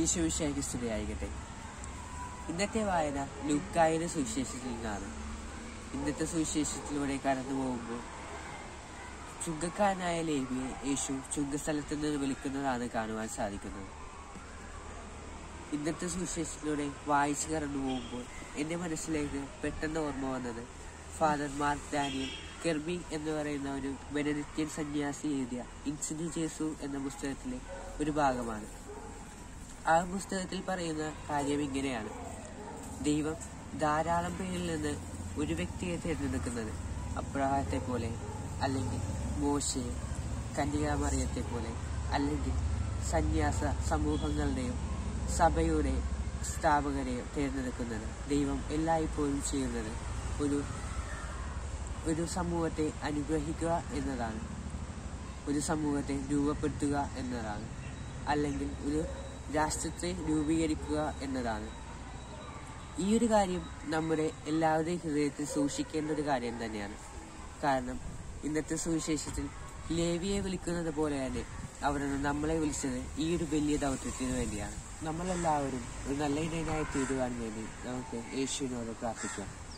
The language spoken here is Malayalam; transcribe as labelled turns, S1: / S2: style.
S1: ഈശോവിശേഷ സ്തുതിയായിരിക്കട്ടെ ഇന്നത്തെ വായന ലൂക്കായുടെ സുവിശേഷത്തിൽ നിന്നാണ് ഇന്നത്തെ സുവിശേഷത്തിലൂടെ കടന്നു പോകുമ്പോൾ ചുങ്കക്കാരനായ ലേവിയെ യേശു ചുങ്കസ്ഥലത്ത് നിന്ന് വിളിക്കുന്നതാണ് കാണുവാൻ സാധിക്കുന്നത് ഇന്നത്തെ സുവിശേഷത്തിലൂടെ വായിച്ചു കടന്നു പോകുമ്പോൾ എൻ്റെ മനസ്സിലേക്ക് പെട്ടെന്ന് ഓർമ്മ വന്നത് ഫാദർ മാർക്ക് ഡാനിയൽ കെർബി എന്ന് പറയുന്ന ഒരു ബെനഡിക്റ്റിയൻ സന്യാസി എഴുതിയ ഇൻസിനി ജേസു എന്ന പുസ്തകത്തിലെ ഒരു ഭാഗമാണ് ആ പുസ്തകത്തിൽ പറയുന്ന കാര്യം ഇങ്ങനെയാണ് ദൈവം ധാരാളം പേരിൽ നിന്ന് ഒരു വ്യക്തിയെ തിരഞ്ഞെടുക്കുന്നത് അബ്രഹാത്തെ പോലെ അല്ലെങ്കിൽ മോശയെ കന്യകാമറിയത്തെ പോലെ അല്ലെങ്കിൽ സന്യാസ സമൂഹങ്ങളുടെയോ സഭയുടെ സ്ഥാപകരെയോ തിരഞ്ഞെടുക്കുന്നത് ദൈവം എല്ലായ്പ്പോഴും ചെയ്യുന്നത് ഒരു ഒരു സമൂഹത്തെ അനുഗ്രഹിക്കുക എന്നതാണ് ഒരു സമൂഹത്തെ രൂപപ്പെടുത്തുക എന്നതാണ് അല്ലെങ്കിൽ ഒരു രാഷ്ട്രത്തെ രൂപീകരിക്കുക എന്നതാണ് ഈ ഒരു കാര്യം നമ്മുടെ എല്ലാവരുടെയും ഹൃദയത്തിൽ സൂക്ഷിക്കേണ്ട ഒരു കാര്യം തന്നെയാണ് കാരണം ഇന്നത്തെ സുവിശേഷത്തിൽ ലേവിയെ വിളിക്കുന്നത് പോലെ തന്നെ അവർ നമ്മളെ വിളിച്ചത് ഈ ഒരു വലിയ ദൗത്യത്തിന് വേണ്ടിയാണ് നമ്മളെല്ലാവരും ഒരു നല്ല ഇടയനായി തീരുവാൻ വേണ്ടി നമുക്ക് യേശുവിനോട് പ്രാർത്ഥിക്കാം